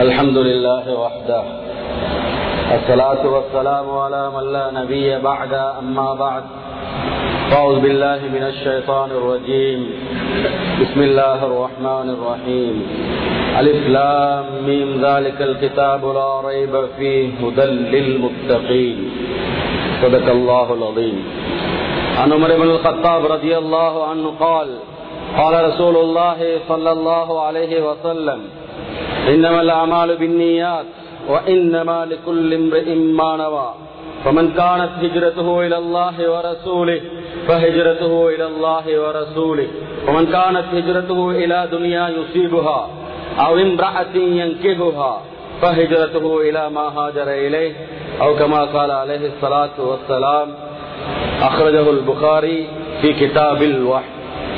الحمد لله وحده الصلاة والسلام على من لا نبي بعد أما بعد أعوذ بالله من الشيطان الرجيم بسم الله الرحمن الرحيم ألف لام ميم ذلك الكتاب لا ريب فيه هدى للمتقين صدق الله العظيم عن عمر بن الخطاب رضي الله عنه قال قال رسول الله صلى الله عليه وسلم إنما الأعمال بالنيات وإنما لكل امرئ ما نوى فمن كانت هجرته إلى الله ورسوله فهجرته إلى الله ورسوله ومن كانت هجرته إلى دنيا يصيبها أو امرأة ينكهها فهجرته إلى ما هاجر إليه أو كما قال عليه الصلاة والسلام أخرجه البخاري في كتاب الوحي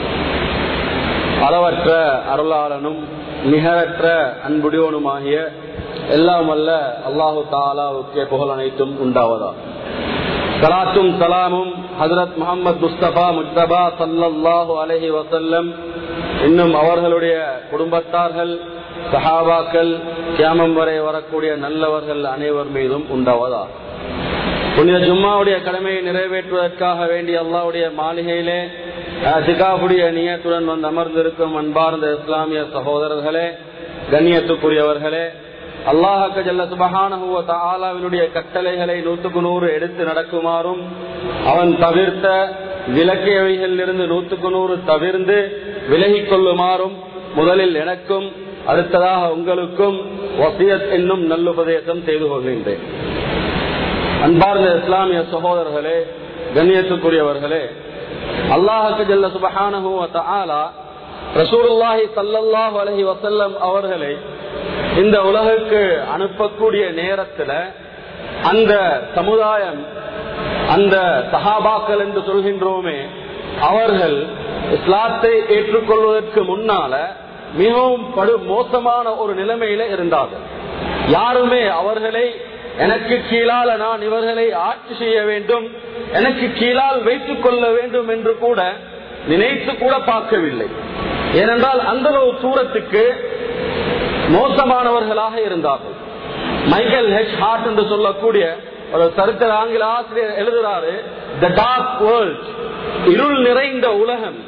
அளவற்ற அருளாளனும் நிகரற்ற அன்புடையோனுமாகிய எல்லாம் அல்ல அல்லாஹு தாலாவுக்கே புகழ் அனைத்தும் உண்டாவதா சலாத்தும் சலாமும் ஹசரத் முகமது முஸ்தபா முஸ்தபா சல்லாஹு அலஹி வசல்லம் இன்னும் அவர்களுடைய குடும்பத்தார்கள் சஹாபாக்கள் கியாமம் வரை வரக்கூடிய நல்லவர்கள் அனைவர் மீதும் உண்டாவதா புனித ஜும்மாவுடைய கடமையை நிறைவேற்றுவதற்காக வேண்டிய அல்லாவுடைய மாளிகையிலே சிகாவுடைய நியத்துடன் வந்து அமர்ந்திருக்கும் அன்பார்ந்த இஸ்லாமிய சகோதரர்களே கண்ணியத்துக்குரியவர்களே அல்லாஹக்க ஜல்ல சுபகானுடைய கட்டளைகளை நூத்துக்கு நூறு எடுத்து நடக்குமாறும் அவன் தவிர்த்த விலக்கியவைகளிலிருந்து நூத்துக்கு நூறு தவிர்ந்து விலகிக் கொள்ளுமாறும் முதலில் எனக்கும் அடுத்ததாக உங்களுக்கும் வசியத் என்னும் நல்லுபதேசம் செய்து கொள்கின்றேன் அன்பார்ந்த இஸ்லாமிய சகோதரர்களே கண்ணியத்துக்குரியவர்களே அல்லாஹுக்கு ஜல்ல சுபஹானஹூலா ரசூலுல்லாஹி சல்லல்லாஹு அலஹி வசல்லம் அவர்களை இந்த உலகுக்கு அனுப்பக்கூடிய நேரத்துல அந்த சமுதாயம் அந்த சஹாபாக்கள் என்று சொல்கின்றோமே அவர்கள் இஸ்லாத்தை ஏற்றுக்கொள்வதற்கு முன்னால மிகவும் படு மோசமான ஒரு நிலைமையில இருந்தார்கள் யாருமே அவர்களை எனக்கு கீழால நான் இவர்களை ஆட்சி செய்ய வேண்டும் எனக்கு கீழால் வைத்துக் கொள்ள வேண்டும் என்று கூட நினைத்து கூட பார்க்கவில்லை ஏனென்றால் அந்த ஒரு தூரத்துக்கு மோசமானவர்களாக இருந்தார்கள் மைக்கேல் ஹெச் ஹார்ட் என்று சொல்லக்கூடிய ஒரு சரித்திர ஆங்கில ஆசிரியர் எழுதுறாரு த டார்க் வேர்ல்ட் இருள் நிறைந்த உலகம்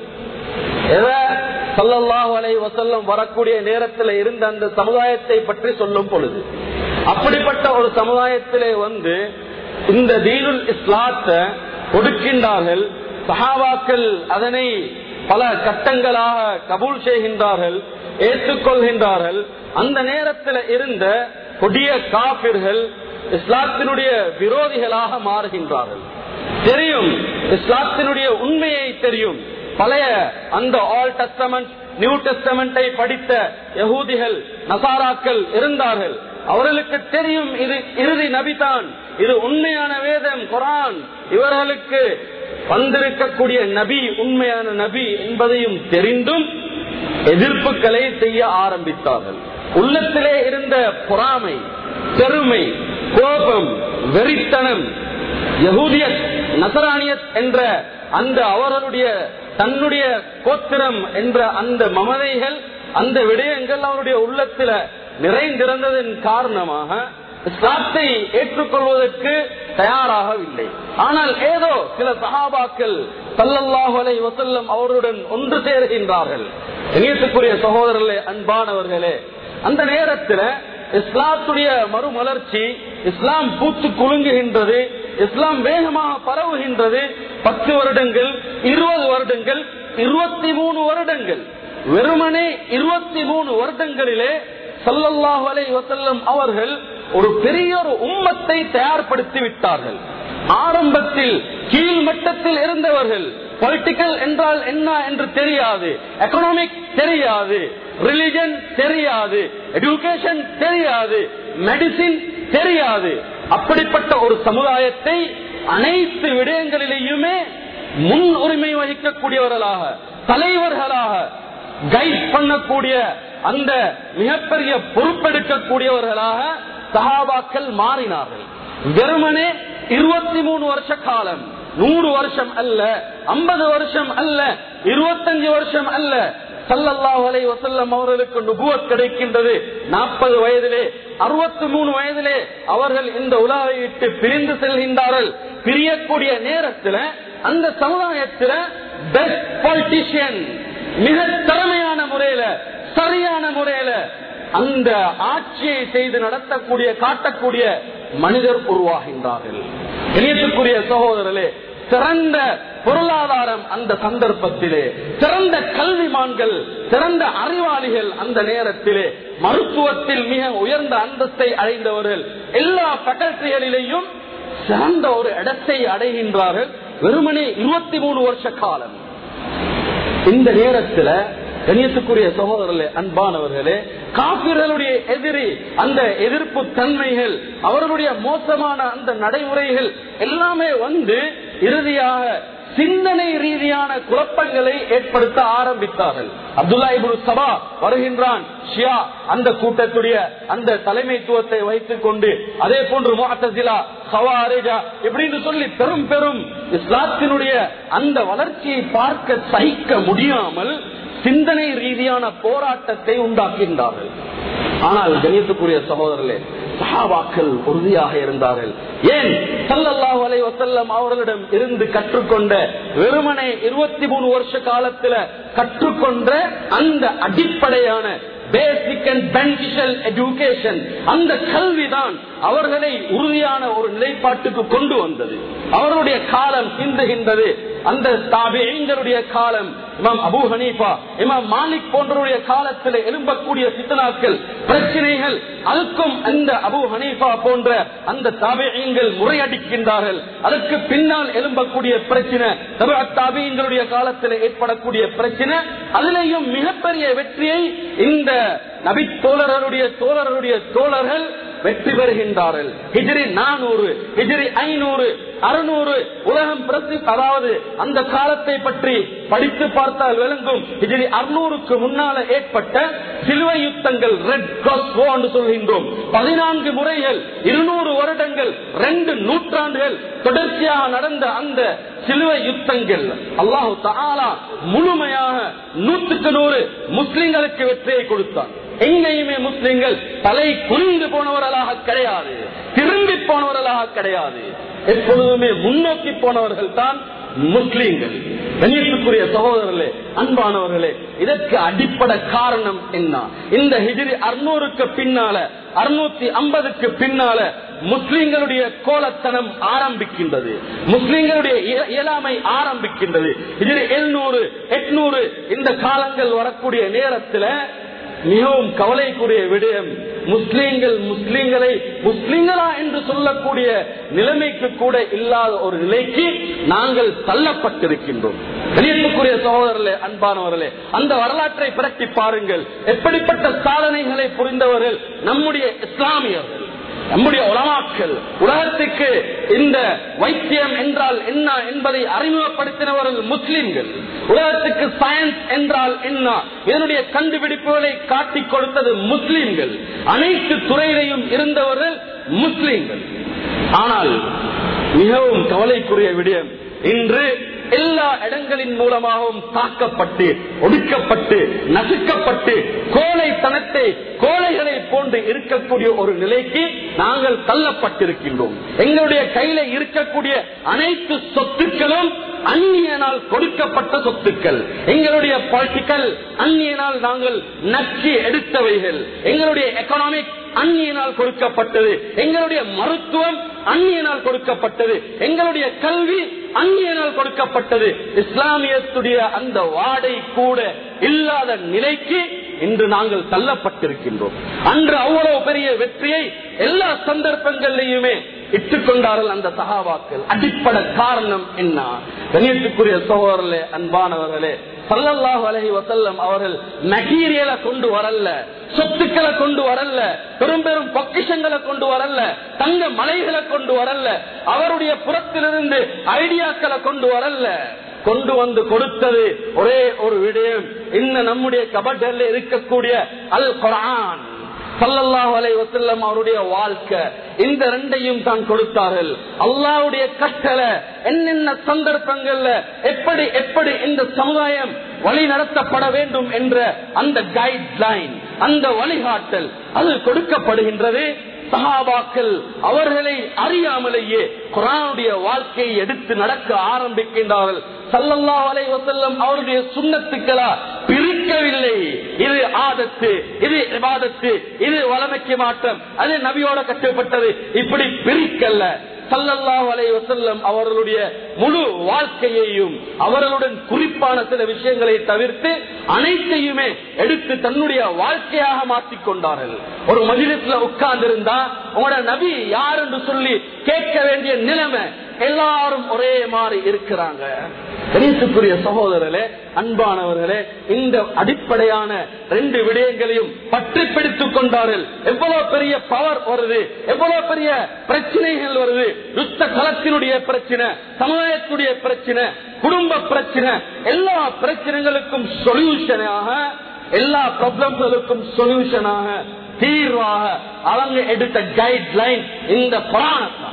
சல்லல்லாஹு அலை வசல்லம் வரக்கூடிய நேரத்தில் இருந்த அந்த சமுதாயத்தை பற்றி சொல்லும் பொழுது அப்படிப்பட்ட ஒரு சமுதாயத்திலே வந்து இந்த தீனுல் இஸ்லாத்தை கொடுக்கின்றார்கள் சஹாபாக்கள் அதனை பல கட்டங்களாக கபூல் செய்கின்றார்கள் ஏற்றுக்கொள்கின்றார்கள் அந்த நேரத்தில் இருந்த கொடிய காப்பிர்கள் இஸ்லாத்தினுடைய விரோதிகளாக மாறுகின்றார்கள் தெரியும் இஸ்லாத்தினுடைய உண்மையை தெரியும் பழைய அந்த ஆல் டெஸ்டமெண்ட் நியூ டெஸ்டமெண்டை படித்த யகூதிகள் நசாராக்கள் இருந்தார்கள் அவர்களுக்கு தெரியும் இது இறுதி நபிதான் இது உண்மையான வேதம் குரான் இவர்களுக்கு வந்திருக்கக்கூடிய நபி உண்மையான நபி என்பதையும் தெரிந்தும் எதிர்ப்புகளை செய்ய ஆரம்பித்தார்கள் உள்ளத்திலே இருந்த பொறாமை பெருமை கோபம் வெறித்தனம் யகூதிய நசராணியத் என்ற அந்த அவர்களுடைய தன்னுடைய கோத்திரம் என்ற அந்த மமதைகள் அந்த விடயங்கள் அவருடைய உள்ளத்துல நிறைந்திருந்ததன் காரணமாக இஸ்லாத்தை ஏற்றுக்கொள்வதற்கு தயாராகவில்லை ஆனால் ஏதோ சில சகாபாக்கள் சல்லல்லாஹலை வசல்லம் அவருடன் ஒன்று சேருகின்றார்கள் இணையத்துக்குரிய சகோதரர்களே அன்பானவர்களே அந்த நேரத்தில் இஸ்லாத்துடைய மறுமலர்ச்சி இஸ்லாம் பூத்து குலுங்குகின்றது இஸ்லாம் வேகமாக பரவுகின்றது பத்து வருடங்கள் இருபது வருடங்கள் இருபத்தி மூணு வருடங்கள் வெறுமனே இருபத்தி மூணு வருடங்களிலே சல்லல்லாஹு அலை வசல்லம் அவர்கள் ஒரு பெரிய ஒரு உம்மத்தை தயார்படுத்தி விட்டார்கள் ஆரம்பத்தில் கீழ் மட்டத்தில் இருந்தவர்கள் பொலிட்டிக்கல் என்றால் என்ன என்று தெரியாது எக்கனாமிக் தெரியாது ரிலிஜன் தெரியாது எஜுகேஷன் தெரியாது மெடிசின் தெரியாது அப்படிப்பட்ட ஒரு சமுதாயத்தை அனைத்து விடயங்களிலேயுமே முன் உரிமை வகிக்கக்கூடியவர்களாக தலைவர்களாக கைட் பண்ணக்கூடிய அந்த மிகப்பெரிய பொறுப்பெடுக்கக்கூடியவர்களாக சகாபாக்கள் மாறினார்கள் வெறுமனே இருபத்தி மூணு வருஷ காலம் நூறு வருஷம் அல்ல ஐம்பது வருஷம் அல்ல இருபத்தஞ்சு வருஷம் அல்ல சல்லல்லாஹு அலைஹி வஸல்லம் அவர்களுக்கு நுபுவத் கிடைக்கின்றது நாற்பது வயதிலே அறுபத்தி மூணு வயதிலே அவர்கள் இந்த உலாவை விட்டு பிரிந்து செல்கின்றார்கள் பிரியக்கூடிய நேரத்தில் அந்த சமுதாயத்தில் பெஸ்ட் பொலிட்டிஷியன் மிக திறமையான முறையில சரியான முறையில அந்த ஆட்சியை செய்து நடத்தக்கூடிய காட்டக்கூடிய மனிதர் உருவாகின்றார்கள் இணையத்துக்குரிய சகோதரர்களே சிறந்த பொருளாதாரம் அந்த சந்தர்ப்பத்திலே சிறந்த கல்விமான்கள் சிறந்த அறிவாளிகள் அந்த நேரத்திலே மருத்துவத்தில் மிக உயர்ந்த அந்தஸ்தை அடைந்தவர்கள் எல்லா ஃபேக்கல்டிகளிலேயும் சிறந்த ஒரு இடத்தை அடைகின்றார்கள் வெறுமனே இருபத்தி மூணு வருஷ காலம் இந்த நேரத்தில் கணியத்துக்குரிய சகோதரர்களே அன்பானவர்களே காபிர்களுடைய எதிரி அந்த எதிர்ப்பு தன்மைகள் அவர்களுடைய மோசமான அந்த நடைமுறைகள் எல்லாமே வந்து இறுதியாக சிந்தனை ரீதியான குழப்பங்களை ஏற்படுத்த ஆரம்பித்தார்கள் அப்துல்லா இபுல் சபா வருகின்றான் ஷியா அந்த கூட்டத்துடைய அந்த தலைமைத்துவத்தை வைத்துக் கொண்டு அதே போன்று முஹத்தசிலா சவாரேஜா இப்படின்னு சொல்லி பெரும் பெரும் இஸ்லாத்தினுடைய அந்த வளர்ச்சியை பார்க்க சகிக்க முடியாமல் சிந்தனை ரீதியான போராட்டத்தை உண்டாக்கின்றார்கள் ஆனால் கணியத்துக்குரிய சகோதரர்களே சஹாபாக்கள் உறுதியாக இருந்தார்கள் ஏன் சல்லல்லாஹு அலைஹி வஸல்லம் அவர்களிடம் இருந்து கற்றுக்கொண்ட வெறுமனே இருபத்தி மூணு வருஷ காலத்துல கற்றுக்கொண்ட அந்த அடிப்படையான பேசிக் அண்ட் பெனிஃபிஷியல் எஜுகேஷன் அந்த கல்விதான் அவர்களை உறுதியான ஒரு நிலைப்பாட்டுக்கு கொண்டு வந்தது அவர்களுடைய காலம் சிந்துகின்றது அந்த தாபியங்களுடைய காலம் இமாம் அபு ஹனீஃபா இமாம் மாலிக் போன்றவருடைய காலத்தில் எழும்பக்கூடிய சித்தனாக்கள் பிரச்சனைகள் அதுக்கும் அந்த அபு ஹனீஃபா போன்ற அந்த தாபியங்கள் முறையடிக்கின்றார்கள் அதற்கு பின்னால் எழும்பக்கூடிய பிரச்சனை தாபியங்களுடைய காலத்தில் ஏற்படக்கூடிய பிரச்சனை அதிலேயும் மிகப்பெரிய வெற்றியை இந்த நபி தோழர்களுடைய தோழர்களுடைய தோழர்கள் வெற்றி பெறுகின்றார்கள் ஹிஜிரி நானூறு ஹிஜிரி ஐநூறு அறுநூறு உலகம் பிரசி அதாவது அந்த காலத்தை பற்றி படித்து பார்த்தால் விளங்கும் ஹிஜிரி அறுநூறுக்கு முன்னால ஏற்பட்ட சிலுவை யுத்தங்கள் ரெட் கிராஸ் என்று சொல்கின்றோம் பதினான்கு முறைகள் இருநூறு வருடங்கள் ரெண்டு நூற்றாண்டுகள் தொடர்ச்சியாக நடந்த அந்த சிலுவை யுத்தங்கள் அல்லாஹு தாலா முழுமையாக நூற்றுக்கு நூறு முஸ்லிம்களுக்கு வெற்றியை கொடுத்தார் எங்கேயுமே முஸ்லிம்கள் தலை குனிந்து போனவர்களாக கிடையாது திரும்பி போனவர்களாக கிடையாது எப்பொழுதுமே முன்னோக்கி போனவர்கள் தான் முஸ்லீம்கள் கண்ணியத்துக்குரிய சகோதரர்களே அன்பானவர்களே இதற்கு அடிப்படை காரணம் என்ன இந்த ஹிஜிரி அறுநூறுக்கு பின்னால அறுநூத்தி ஐம்பதுக்கு பின்னால முஸ்லிம்களுடைய கோலத்தனம் ஆரம்பிக்கின்றது முஸ்லிம்களுடைய இயலாமை ஆரம்பிக்கின்றது இதில் எழுநூறு எட்நூறு இந்த காலங்கள் வரக்கூடிய நேரத்தில் மிகவும் கவலைக்குரிய விடயம் முஸ்லீம்கள் முஸ்லீம்களை முஸ்லீம்களா என்று சொல்லக்கூடிய நிலைமைக்கு கூட இல்லாத ஒரு நிலைக்கு நாங்கள் தள்ளப்பட்டிருக்கின்றோம் வெளியேற்றக்கூடிய சகோதரர்களே அன்பானவர்களே அந்த வரலாற்றை பிரட்டி பாருங்கள் எப்படிப்பட்ட சாதனைகளை புரிந்தவர்கள் நம்முடைய இஸ்லாமியர்கள் நம்முடைய உலமாக்கள் உலகத்துக்கு இந்த வைத்தியம் என்றால் என்ன என்பதை அறிமுகப்படுத்தினவர்கள் முஸ்லிம்கள் உலகத்துக்கு சயின்ஸ் என்றால் என்ன இதனுடைய கண்டுபிடிப்புகளை காட்டிக் கொடுத்தது முஸ்லிம்கள் அனைத்து துறையிலையும் இருந்தவர்கள் முஸ்லிம்கள் ஆனால் மிகவும் கவலைக்குரிய விடயம் இன்று எல்லா இடங்களின் மூலமாகவும் தாக்கப்பட்டு ஒடுக்கப்பட்டு நசுக்கப்பட்டு கோழைத்தனத்தை கோழைகளை போன்று இருக்கக்கூடிய ஒரு நிலைக்கு நாங்கள் தள்ளப்பட்டிருக்கின்றோம் எங்களுடைய கையில இருக்கக்கூடிய அனைத்து சொத்துக்களும் அந்நியனால் கொடுக்கப்பட்ட சொத்துக்கள் எங்களுடைய பொலிட்டிக்கல் அந்நியனால் நாங்கள் நச்சு எடுத்தவைகள் எங்களுடைய எக்கனாமிக் அந்நியனால் கொடுக்கப்பட்டது எங்களுடைய மருத்துவம் அந்நியனால் கொடுக்கப்பட்டது எங்களுடைய கல்வி அந்நியனால் கொடுக்கப்பட்டது இஸ்லாமியத்துடைய அந்த வாடை கூட இல்லாத நிலைக்கு இன்று நாங்கள் தள்ளப்பட்டிருக்கின்றோம் அன்று அவ்வளவு பெரிய வெற்றியை எல்லா சந்தர்ப்பங்களிலுமே இட்டுக்கொண்டார்கள் அந்த சகாபாக்கள் அடிப்படை காரணம் என்ன கண்ணியத்துக்குரிய சகோதரர்களே அன்பானவர்களே சல்லல்லாஹு அலஹி வசல்லம் அவர்கள் மெட்டீரியலை கொண்டு வரல சொத்துக்களை கொண்டு வரல பெரும் பெரும் பொக்கிஷங்களை கொண்டு வரல தங்க மலைகளை கொண்டு வரல அவருடைய புறத்திலிருந்து ஐடியாக்களை கொண்டு வரல கொண்டு வந்து கொடுத்தது ஒரே ஒரு விடயம் இந்த நம்முடைய கபடல்ல இருக்கக்கூடிய அல் குரான் சல்லல்லாஹு அலைஹி வஸல்லம் அவருடைய வாழ்க்கை இந்த ரெண்டையும் தான் கொடுத்தார்கள் அல்லாஹ்வுடைய கட்டளை என்னென்ன சந்தர்ப்பங்கள்ல எப்படி எப்படி இந்த சமுதாயம் வழி நடத்தப்பட வேண்டும் என்ற அந்த கைட்லைன் அந்த வழிகாட்டல் அது கொடுக்கப்படுகின்றது சஹாபாக்கள் அவர்களை அறியாமலேயே குரானுடைய வாழ்க்கையை எடுத்து நடக்க ஆரம்பிக்கின்றார்கள் சல்லல்லாஹு அலைஹி வஸல்லம் அவருடைய சுண்ணத்துக்களா பிரிக்கவில்லை இது ஆதத்து இது இபாதத்து இது வளமைக்கு மாற்றம் அது நபியோட கட்டுப்பட்டது இப்படி பிரிக்கல்ல சல்லல்லாஹு அலைஹி வஸல்லம் அவர்களுடைய முழு வாழ்க்கையையும் அவர்களுடன் குறிப்பான சில விஷயங்களை தவிர்த்து அனைத்தையுமே எடுத்து தன்னுடைய வாழ்க்கையாக மாற்றிக் கொண்டார்கள் ஒரு மஜிலிஸ்ல உட்கார்ந்திருந்தா உங்களோட நபி யார் என்று சொல்லி கேட்க வேண்டிய நிலைமை எல்லாரும் ஒரே மாதிரி இருக்கிறாங்க கணேசுக்குரிய சகோதரர்களே அன்பானவர்களே இந்த அடிப்படையான ரெண்டு விடயங்களையும் பற்றி பிடித்துக் கொண்டார்கள் எவ்வளவு பெரிய பவர் வருது எவ்வளவு பெரிய பிரச்சனைகள் வருது யுத்த களத்தினுடைய பிரச்சனை சமுதாயத்துடைய பிரச்சனை குடும்ப பிரச்சனை எல்லா பிரச்சனைகளுக்கும் சொல்யூஷனாக எல்லா ப்ராப்ளம்களுக்கும் சொல்யூஷனாக தீர்வாக அவங்க எடுத்த கைட்லைன் இந்த புராணத்தான்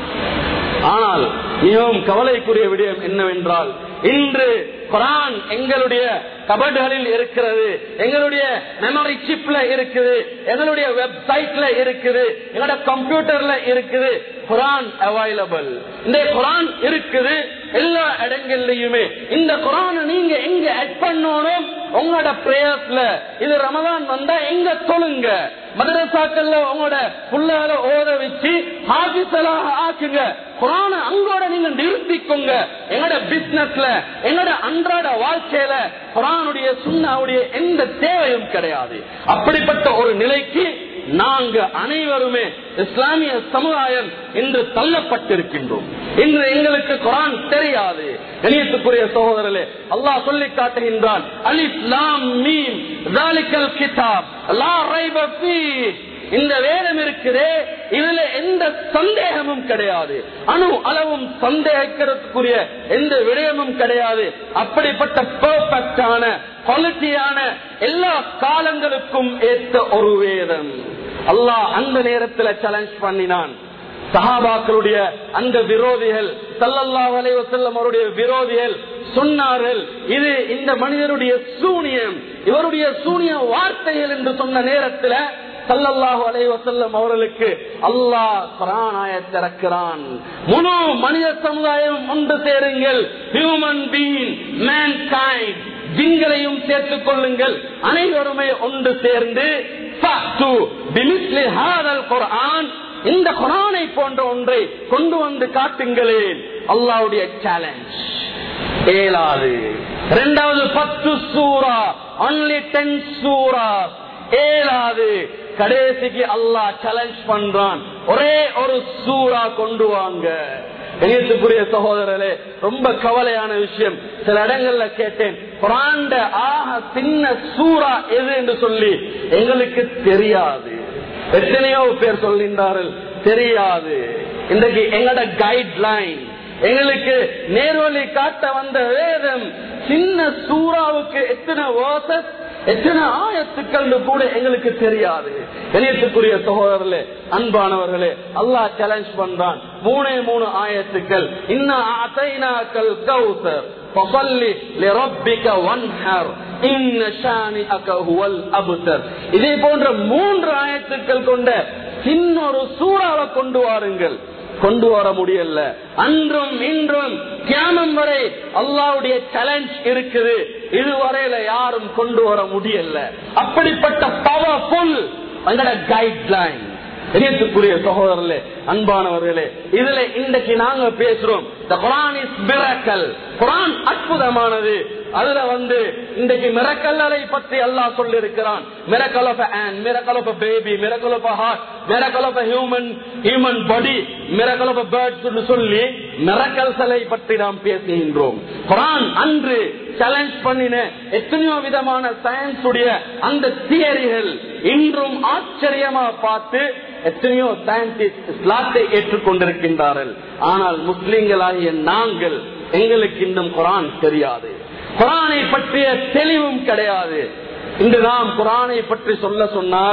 ஆனால் மிகவும் கவலைக்குரிய விடயம் என்னவென்றால் இன்று குரான் எங்களுடைய கபடுகளில் இருக்கிறது எங்களுடைய மெமரி சிப்ல இருக்குது எங்களுடைய வெப்சைட்ல இருக்குது எங்களோட கம்ப்யூட்டர்ல இருக்குது குரான் அவைலபிள் இந்த குரான் இருக்குது எல்லா இடங்கள்லயுமே இந்த குரானை நீங்க எங்க ஆட் பண்ணணும் உங்களோட பிரேயர்ஸ்ல இது ரமதான் வந்தா எங்க தொழுங்க மதரசாக்கள்ல உங்களோட புள்ளைகளை ஓத வச்சு ஹாபிசலாக ஆக்குங்க குரான அங்கோட நீங்க நிறுத்திக்கோங்க எங்களோட பிசினஸ்ல எங்களோட அன்றாட வாழ்க்கையில குரானுடைய சுண்ணாவுடைய எந்த தேவையும் கிடையாது அப்படிப்பட்ட ஒரு நிலைக்கு நாங்க அனைவருமே இஸ்லாமிய சமுதாயம் இன்று தள்ளப்பட்டிருக்கின்றோம் இன்று எங்களுக்கு குரான் தெரியாது இணையத்துக்குரிய சகோதரர்களே அல்லாஹ் சொல்லி காட்டுகின்றான் அலிஸ்லாம் மீம் கிதாப் லா ரைப ஃபீஹ் இந்த வேதம் இருக்குதே இதுல எந்த சந்தேகமும் கிடையாது அணு அளவும் சந்தேகிக்கிறதுக்குரிய எந்த விடயமும் கிடையாது அப்படிப்பட்ட பெர்ஃபெக்டான குவாலிட்டியான எல்லா காலங்களுக்கும் ஏற்ற ஒரு வேதம் அல்லாஹ் அந்த நேரத்தில் சேலஞ்ச் பண்ணினான் சஹாபாக்களுடைய அந்த விரோதிகள் சல்லல்லாஹு அலைஹி வஸல்லம் அவருடைய விரோதிகள் சொன்னார்கள் இது இந்த மனிதருடைய சூனியம் இவருடைய சூனிய வார்த்தைகள் என்று சொன்ன நேரத்தில் சல்லல்லாஹு அலைஹி வஸல்லம் அவர்களுக்கு அல்லாஹ் குரானாய திறக்கிறான் முழு மனித சமுதாயம் ஒன்று சேருங்கள் ஹியூமன் பீங் மேன் கைண்ட் ஜிங்களையும் சேர்த்துக் கொள்ளுங்கள் அனைவருமே ஒன்று சேர்ந்து ஃபஅத்து பிமிஸ்லி ஹாதல் குர்ஆன் இந்த குரானை போன்ற ஒன்றை கொண்டு வந்து காட்டுங்களேன் அல்லாவுடைய சேலஞ்ச் ஏழாவது இரண்டாவது பத்து சூரா ஒன்லி டென் சூரா ஏழாவது கடைசிக்கு அல்லாஹ் சேலஞ்ச் பண்றான் ஒரே ஒரு சூறா கொண்டு வாங்க கணியத்துக்குரிய சகோதரர்களே ரொம்ப கவலையான விஷயம் சில இடங்கள்ல கேட்டேன் குராண்ட ஆக சின்ன சூறா எது என்று சொல்லி எங்களுக்கு தெரியாது எத்தனையோ பேர் சொல்கின்றார்கள் தெரியாது இன்றைக்கு எங்களோட கைட்லைன் எங்களுக்கு நேர்வழி காட்ட வந்த வேதம் சின்ன சூறாவுக்கு எத்தனை வாசஸ் எத்தனை ஆயத்துக்கள் கூட எங்களுக்கு தெரியாது கணியத்துக்குரிய சகோதரர்களே அன்பானவர்களே அல்லாஹ் சேலஞ்ச் பண்றான் மூணே மூணு ஆயத்துக்கள் இன்னும் கௌசர் இதே போன்ற மூன்று ஆயத்துக்கள் கொண்ட சின்னொரு சூறாவை கொண்டு வாருங்கள் கொண்டு வர முடியல அன்றும் இன்றும் தியானம் வரை அல்லாவுடைய சேலஞ்ச் இருக்குது இதுவரையில யாரும் கொண்டு வர முடியல அப்படிப்பட்ட பவர்ஃபுல் கைட்லைன் இணையத்துக்குரிய சகோதரர்களே அன்பானவர்களே இதுல இன்றைக்கு நாங்க பேசுறோம் குரான் இஸ் மிரக்கல் குரான் அற்புதமானது அதுல வந்து இன்றைக்கு மிரக்கல்லை பற்றி அல்லாஹ் சொல்லி இருக்கிறான் miracle of an miracle of baby miracle of heart miracle of human human body miracle of birds சொல்லி மிரக்கல்களை பற்றி நாம் பேசுகின்றோம் குரான் அன்று சேலஞ்ச் பண்ணின எத்தனையோ விதமான சயின்ஸ் உடைய அந்த தியரிகள் இன்றும் ஆச்சரியமா பார்த்து எத்தனையோ சயின்டிஸ்ட் இஸ்லாத்தை ஏற்றுக்கொண்டிருக்கின்றார்கள் ஆனால் முஸ்லிம்களாகிய நாங்கள் எங்களுக்கு இன்னும் குரான் தெரியாது குரானை பற்றிய தெளிவும் கிடையாது இன்று நாம் குரானை பற்றி சொல்ல சொன்னால்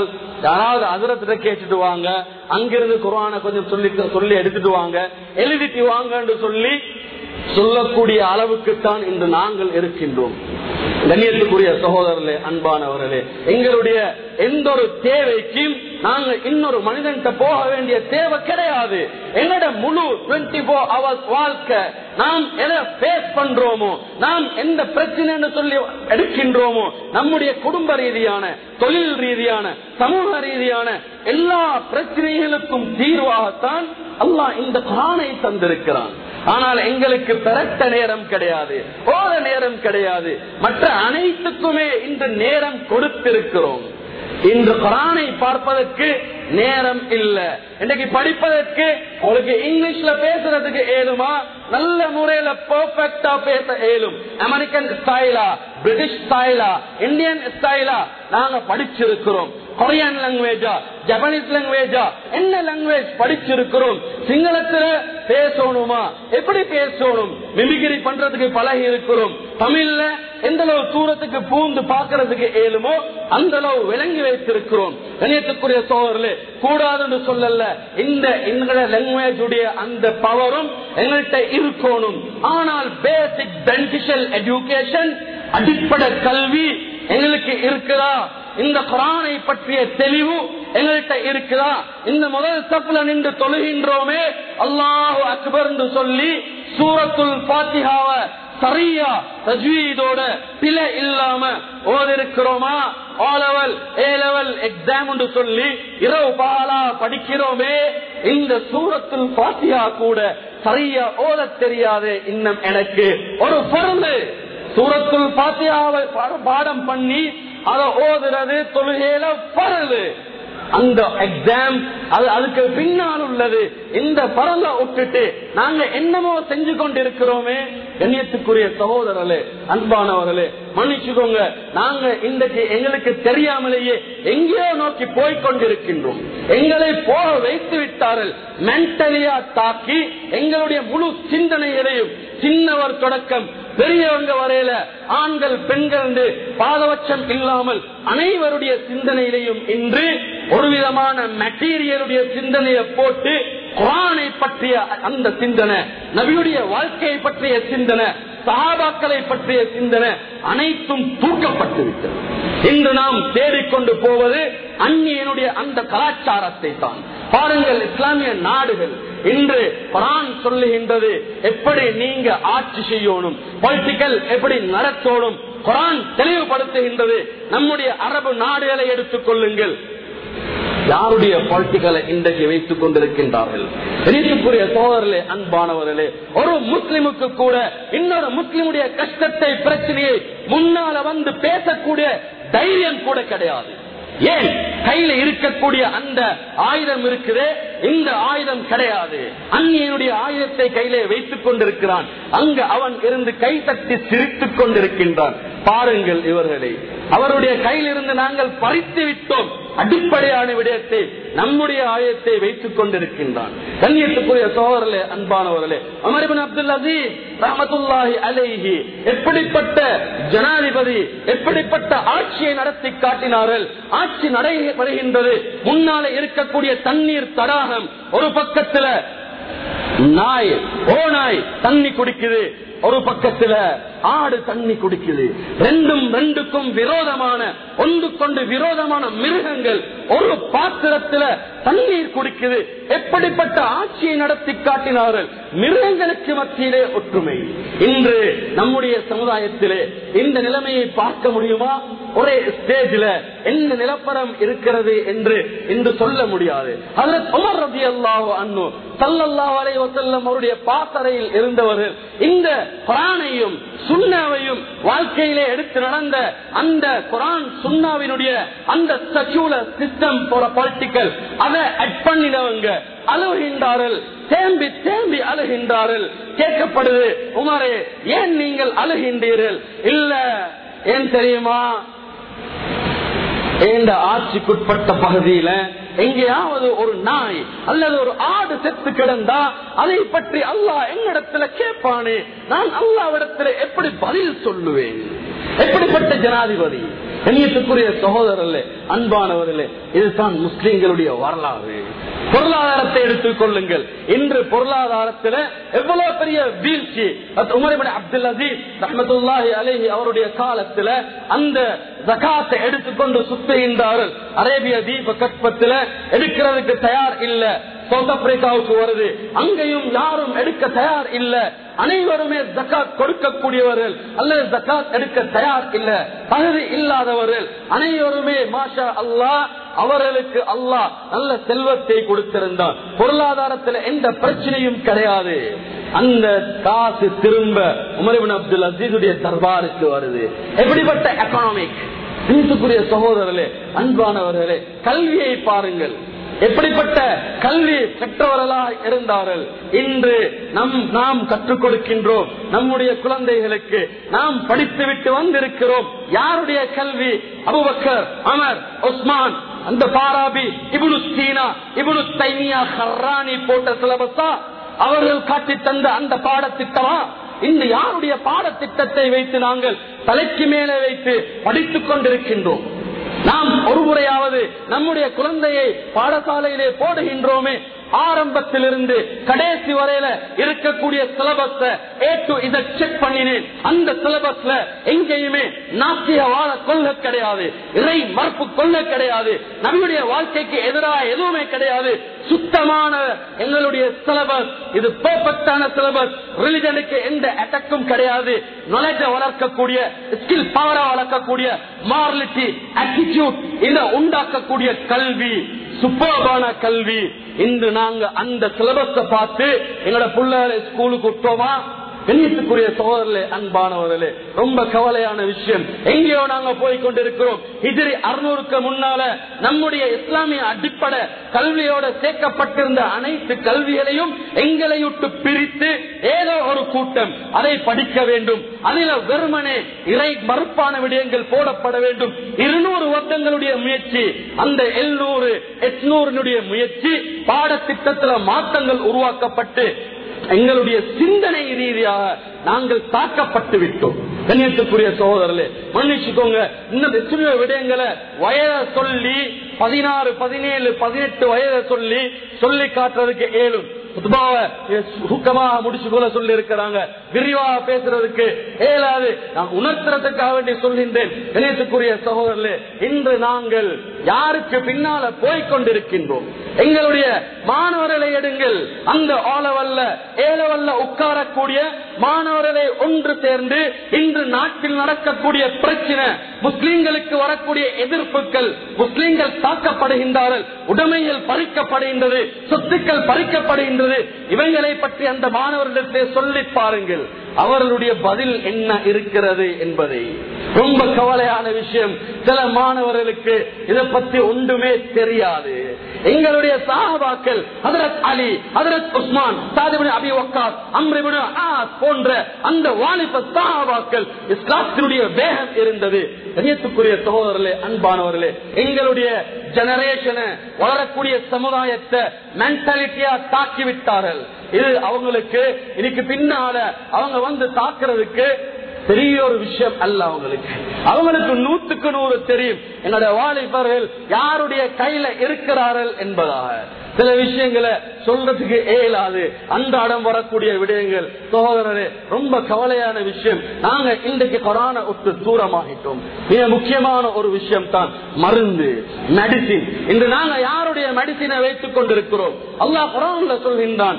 யாராவது அதிரத்துல கேட்டுட்டு வாங்க அங்கிருந்து குரான கொஞ்சம் சொல்லி சொல்லி எடுத்துட்டு வாங்க எழுதிட்டு வாங்கன்னு சொல்லி சொல்லக்கூடிய அளவுக்குத்தான் இன்று நாங்கள் இருக்கின்றோம் கண்ணியத்துக்குரிய சகோதரர்களே அன்பானவர்களே எங்களுடைய எந்த ஒரு தேவைக்கும் நாங்க இன்னொரு மனிதன்கிட்ட போக வேண்டிய தேவை கிடையாது எங்களோட முழு டுவெண்ட்டி போர் ஹவர்ஸ் வாழ்க்கை நாம் எதை பேஸ் பண்றோமோ நாம் எந்த பிரச்சனைன்னு சொல்லி எடுக்கின்றோமோ நம்முடைய குடும்ப ரீதியான தொழில் ரீதியான சமூக ரீதியான எல்லா பிரச்சனைகளுக்கும் தீர்வாகத்தான் அல்லாஹ் இந்த குரானை தந்திருக்கிறான் ஆனால் எங்களுக்கு பெறட்ட நேரம் கிடையாது போத நேரம் கிடையாது மற்ற அனைத்துக்குமே இந்த நேரம் கொடுத்திருக்கிறோம் இன்று குரானை பார்ப்பதற்கு நேரம் இல்ல இன்னைக்கு படிப்பதற்கு உங்களுக்கு இங்கிலீஷ்ல பேசுறதுக்கு ஏழுமா நல்ல முறையில பெர்ஃபெக்டா பேச ஏழும் அமெரிக்கன் ஸ்டைலா பிரிட்டிஷ் ஸ்டைலா இந்தியன் ஸ்டைலா நாங்க படிச்சிருக்கிறோம் கொரியன் லாங்குவேஜா ஜப்பானீஸ் லாங்குவேஜா என்ன லாங்குவேஜ் படிச்சிருக்கிறோம் சிங்களத்துல பேசணுமா எப்படி பேசணும் மிமிகிரி பண்றதுக்கு பழகி இருக்கிறோம் தமிழ்ல எந்த அளவு தூரத்துக்கு பூந்து பாக்குறதுக்கு ஏழுமோ அந்த அளவு விளங்கி வைத்திருக்கிறோம் கணியத்துக்குரிய சோழர்களே கூடாதுன்னு சொல்லல இந்த எங்களோட லாங்குவேஜ் உடைய அந்த பவரும் எங்கள்கிட்ட இருக்கணும் ஆனால் பேசிக் பெனிபிஷியல் எஜுகேஷன் அடிப்படை கல்வி எங்களுக்கு இருக்குதா இந்த குரானை பற்றிய தெளிவு எங்கள்கிட்ட இருக்குதா இந்த முதல் தப்புல நின்று தொழுகின்றோமே அல்லாஹு அக்பர் சொல்லி சூரத்துல் பாத்திகாவ சரியா தஜ்வீதோட பிழை இல்லாம ஓதிருக்கிறோமா O level A level exam சொல்லி இரவு பாலா படிக்கிறோமே இந்த சூரத்துல் பாத்தியா கூட சரியா ஓத தெரியாது இன்னும் எனக்கு ஒரு பொருள் சூரத்துல் பாத்தியாவை பாடம் பண்ணி அதை ஓதுறது தொழுகையில பரவு அந்த எக்ஸாம் அது அதுக்கு பின்னால் உள்ளது இந்த பரல விட்டுட்டு நாங்க என்னமோ செஞ்சு கொண்டிருக்கிறோமே கண்ணியத்துக்குரிய சகோதரர்களே அன்பானவர்களே மன்னிச்சுக்கோங்க நாங்க இன்றைக்கு எங்களுக்கு தெரியாமலேயே எங்கேயோ நோக்கி போய்கொண்டிருக்கின்றோம் எங்களை போக வைத்து விட்டார்கள் மென்டலியா தாக்கி எங்களுடைய முழு சிந்தனைகளையும் சின்னவர் தொடக்கம் பெரியவங்க வரையில ஆண்கள் பெண்கள் என்று பாதபட்சம் இல்லாமல் அனைவருடைய சிந்தனையிலையும் இன்று ஒரு விதமான மெட்டீரியலுடைய சிந்தனையை போட்டு குரானை பற்றிய அந்த சிந்தனை நபியுடைய வாழ்க்கையை பற்றிய சிந்தனை சகாபாக்களை பற்றிய சிந்தனை அனைத்தும் தூக்கப்பட்டு விட்டது இன்று நாம் தேடிக்கொண்டு போவது அந்நியனுடைய அந்த கலாச்சாரத்தை தான் பாருங்கள் இஸ்லாமிய நாடுகள் இன்று குரான் சொல்லுகின்றது எப்படி நீங்க ஆட்சி செய்யணும் பொலிட்டிக்கல் எப்படி நடத்தணும் குரான் தெளிவுபடுத்துகின்றது நம்முடைய அரபு நாடுகளை எடுத்துக் கொள்ளுங்கள் யாருடைய பொலிட்டிக்கலை இன்றைக்கு வைத்துக் கொண்டிருக்கின்றார்கள் இணைப்புக்குரிய சோதரர்களே அன்பானவர்களே ஒரு முஸ்லிமுக்கு கூட இன்னொரு முஸ்லிமுடைய கஷ்டத்தை பிரச்சனையை முன்னால வந்து பேசக்கூடிய தைரியம் கூட கிடையாது ஏன் கையில இருக்கக்கூடிய அந்த ஆயுதம் இருக்குது இந்த ஆயுதம் கிடையாது அந்நியனுடைய ஆயுதத்தை கையிலே வைத்துக் கொண்டிருக்கிறான் அங்க அவன் இருந்து கை தட்டி சிரித்துக் கொண்டிருக்கின்றான் பாருங்கள் இவர்களை அவருடைய கையில் இருந்து நாங்கள் பறித்து விட்டோம் அடிப்படையான விடயத்தை நம்முடைய ஆயத்தை வைத்துக் கொண்டிருக்கின்றான் கண்ணியத்துக்குரிய சோதரலே அன்பானவர்களே அமர்பின் அப்துல் அசீஸ் ரஹமத்துல்லாஹி அலைஹி எப்படிப்பட்ட ஜனாதிபதி எப்படிப்பட்ட ஆட்சியை நடத்தி காட்டினார்கள் ஆட்சி நடைபெறுகின்றது முன்னாலே இருக்கக்கூடிய தண்ணீர் தடாகம் ஒரு பக்கத்துல நாய் ஓ நாய் தண்ணி குடிக்குது ஒரு பக்கத்துல ஆடு தண்ணி குடிக்குது ரெண்டும் ரெண்டுக்கும் விரோதமான ஒன்று கொண்டு விரோதமான மிருகங்கள் ஒரு பாத்திரத்துல தண்ணீர் குடிக்குது எப்படிப்பட்ட ஆட்சியை நடத்தி காட்டினார்கள் மிருகங்களுக்கு மத்தியிலே ஒற்றுமை இன்று நம்முடைய சமுதாயத்திலே இந்த நிலைமையை பார்க்க முடியுமா ஒரே ஸ்டேஜில் என்ன நிலப்பரம் இருக்கிறது என்று இன்று சொல்ல முடியாது அதில் உமர் ரபி அல்லாஹ் அண்ணு சல்லல்லாஹ் அலை வசல்லம் அவருடைய பாசறையில் இருந்தவர்கள் இந்த குரானையும் சுண்ணாவையும் வாழ்க்கையிலே எடுத்து நடந்த அந்த குரான் சுண்ணாவினுடைய அந்த சச்சூல சிஸ்டம் போற பொலிட்டிக்கல் அதை அட் பண்ணினவங்க அழுகின்றார்கள் தேம்பி தேம்பி அழுகின்றார்கள் கேட்கப்படுது உமரே ஏன் நீங்கள் அழுகின்றீர்கள் இல்ல ஏன் தெரியுமா இந்த ஆட்சிக்குட்பட்ட பகுதியில எங்கேயாவது ஒரு நாய் அல்லது ஒரு ஆடு செத்து கிடந்தா அதை பற்றி அல்லாஹ் என்னிடத்துல கேட்பானே நான் அல்லாவிடத்துல எப்படி பதில் சொல்லுவேன் எப்படிப்பட்ட ஜனாதிபதி கண்ணியத்துக்குரிய சகோதரர்களே அன்பானவர்களே இதுதான் முஸ்லிம்களுடைய வரலாறு பொருளாதாரத்தை எடுத்துக் கொள்ளுங்கள் இன்று பொருளாதாரத்தில் எவ்வளவு பெரிய வீழ்ச்சி உமரிபடி அப்துல் அசீஸ் ரஹமத்துல்லாஹி அலேஹி அவருடைய காலத்துல அந்த ஜகாத்தை எடுத்துக்கொண்டு சுத்துகின்றார்கள் அரேபிய தீப கற்பத்தில் எடுக்கிறதுக்கு தயார் இல்ல சவுத் ஆப்பிரிக்காவுக்கு வருது அங்கேயும் யாரும் எடுக்க தயார் இல்ல அனைவருமே ஜக்காத் கொடுக்கக்கூடியவர்கள் அல்லது ஜக்காத் எடுக்க தயார் இல்ல தகுதி இல்லாதவர்கள் அனைவருமே மாஷா அல்லாஹ் அவர்களுக்கு அல்லாஹ் நல்ல செல்வத்தை கொடுத்திருந்தான் பொருளாதாரத்தில் எந்த பிரச்சனையும் கிடையாது அந்த காசு திரும்ப உமரிபின் அப்துல் அசீதுடைய தர்பாருக்கு வருது எப்படிப்பட்ட எக்கனாமிக் நீத்துக்குரிய சகோதரர்களே அன்பானவர்களே கல்வியை பாருங்கள் எப்படிப்பட்ட கல்வி பெற்றவர்களாக இருந்தார்கள் இன்று நம் நாம் கற்றுக் கொடுக்கின்றோம் நம்முடைய குழந்தைகளுக்கு நாம் படித்துவிட்டு வந்திருக்கிறோம் யாருடைய கல்வி அபுபக்கர் அமர் உஸ்மான் அந்த பாராபி இபுனு சீனா இபுனு தைமியா ஹர்ரானி போட்ட சிலபஸா அவர்கள் காட்டி தந்த அந்த பாடத்திட்டமா இந்த யாருடைய பாடத்திட்டத்தை வைத்து நாங்கள் தலைக்கு மேலே வைத்து படித்துக் கொண்டிருக்கின்றோம் நாம் ஒரு முறையாவது நம்முடைய குழந்தையை பாடசாலையிலே போடுகின்றோமே ஆரம்பத்திலிருந்து கடைசி வரையில இருக்கக்கூடிய சிலபஸ் ஏ டு இதை செக் பண்ணினேன் அந்த சிலபஸ்ல எங்கேயுமே நாட்டிய வாழ கொள்ள கிடையாது இறை மறுப்பு கொள்ள கிடையாது நம்முடைய வாழ்க்கைக்கு எதிராக எதுவுமே கிடையாது சுத்தமான எங்களுடைய சிலபஸ் இது பெர்ஃபெக்டான சிலபஸ் ரிலிஜனுக்கு எந்த அட்டாக்கும் கிடையாது நாலேஜ வளர்க்கக்கூடிய ஸ்கில் பவரை வளர்க்கக்கூடிய மாரலிட்டி ஆட்டிடியூட் இதை உண்டாக்கக்கூடிய கல்வி சூப்பர்பான கல்வி இன்று நாங்க அந்த சிலபஸ பார்த்து எங்களோட பிள்ளைகளை ஸ்கூலுக்கு விட்டோமா கண்ணியத்துக்குரிய சோதரர்களே அன்பானவர்களே ரொம்ப கவலையான விஷயம் எங்கேயோ நாங்க போய் கொண்டிருக்கிறோம் இதிரி அறுநூறுக்கு முன்னால நம்முடைய இஸ்லாமிய அடிப்படை கல்வியோட சேர்க்கப்பட்டிருந்த அனைத்து கல்விகளையும் எங்களை விட்டு பிரித்து ஏதோ ஒரு கூட்டம் அதை படிக்க வேண்டும் அதில வெறுமனே இறை மறுப்பான விடயங்கள் போடப்பட வேண்டும் இருநூறு வருடங்களுடைய முயற்சி அந்த எழுநூறு எட்நூறுனுடைய முயற்சி பாடத்திட்டத்தில் மாற்றங்கள் உருவாக்கப்பட்டு எங்களுடைய சிந்தனை ரீதியாக நாங்கள் தாக்கப்பட்டு விட்டோம் கண்ணியத்துக்குரிய சகோதரர்களே மன்னிச்சுக்கோங்க இன்னும் எத்தனையோ விடயங்களை வயதை சொல்லி பதினாறு பதினேழு பதினெட்டு வயதை சொல்லி சொல்லி காட்டுறதுக்கு ஏழும் சுருக்கமாக முடிச்சு போல சொல்லி இருக்கிறாங்க விரிவாக பேசுறதுக்கு ஏலாது நான் உணர்த்துறதுக்காக வேண்டி சொல்கின்றேன் இணையத்துக்குரிய சகோதரர்களே இன்று நாங்கள் யாருக்கு பின்னால போய்கொண்டிருக்கின்றோம் எங்களுடைய மாணவர்களை எடுங்கள் அந்த ஆளவல்ல ஏலவல்ல உட்காரக்கூடிய மாணவர்களை ஒன்று சேர்ந்து இன்று நாட்டில் நடக்கக்கூடிய பிரச்சனை முஸ்லிம்களுக்கு வரக்கூடிய எதிர்ப்புகள் முஸ்லிம்கள் தாக்கப்படுகின்றார்கள் உடைமைகள் பறிக்கப்படுகின்றது சொத்துக்கள் பறிக்கப்படுகின்றது இவைகளை பற்றி அந்த மாணவர்களிடத்தை சொல்லி பாருங்கள் அவர்களுடைய பதில் என்ன இருக்கிறது என்பதை ரொம்ப கவலையான விஷயம் சில மாணவர்களுக்கு இதை பத்தி ஒன்றுமே தெரியாது எங்களுடைய சாபாக்கள் ஹதரத் அலி ஹதரத் உஸ்மான் சாதிபுன் அபி வக்காஸ் அம்ரிபுன் ஆஸ் போன்ற அந்த வாலிப சாபாக்கள் இஸ்லாத்தினுடைய வேகம் இருந்தது கண்ணியத்துக்குரிய சகோதரர்களே அன்பானவர்களே எங்களுடைய ஜெனரேஷனை வளரக்கூடிய சமுதாயத்தை மென்டாலிட்டியா தாக்கி விட்டார்கள் இது அவங்களுக்கு இன்னைக்கு பின்னால அவங்க வந்து தாக்குறதுக்கு பெரிய ஒரு விஷயம் அல்ல அவங்களுக்கு அவங்களுக்கு நூத்துக்கு நூறு தெரியும் என்னுடைய வாலிபர்கள் யாருடைய கையில இருக்கிறார்கள் என்பதாக சில விஷயங்களை சொல்றதுக்கு இயலாது அன்றாடம் வரக்கூடிய விடயங்கள் சகோதரரே ரொம்ப கவலையான விஷயம் நாங்க இன்றைக்கு கொரோனா விட்டு தூரமாகிட்டோம் மிக முக்கியமான ஒரு விஷயம் தான் மருந்து மெடிசின் இன்று நாங்க யாருடைய மெடிசினை வைத்துக் கொண்டிருக்கிறோம் அல்லாஹ் குரான்ல சொல்கின்றான்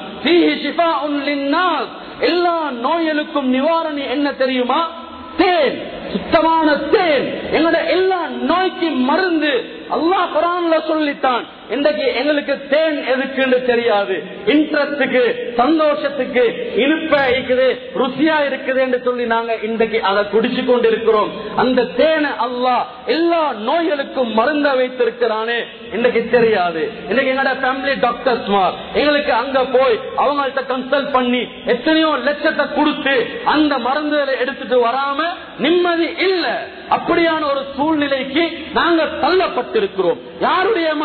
எல்லா நோய்களுக்கும் நிவாரணி என்ன தெரியுமா தேன் சுத்தமான தேன் எங்களோட எல்லா நோய்க்கு மருந்து அல்லாஹ் குரான்ல சொல்லித்தான் இன்றைக்கு எங்களுக்கு தேன் எதுக்குன்னு தெரியாது இன்ட்ரெஸ்டுக்கு சந்தோஷத்துக்கு இனிப்பா இருக்குது ருசியா இருக்குது என்று சொல்லி நாங்க இன்றைக்கு அதை குடிச்சு கொண்டிருக்கிறோம் அந்த தேனை அல்லாஹ் எல்லா நோய்களுக்கும் மருந்த வைத்திருக்கிறானே இன்றைக்கு தெரியாது இன்னைக்கு எங்களோட ஃபேமிலி டாக்டர்ஸ் எங்களுக்கு அங்க போய் அவங்கள்ட்ட கன்சல்ட் பண்ணி எத்தனையோ லட்சத்தை கொடுத்து அந்த மருந்துகளை எடுத்துட்டு வராம நிம்மதி இல்ல அப்படியான ஒரு சூழ்நிலைக்கு நாங்க தள்ளப்பட்டிருக்கிறோம் யாருடைய மருந்து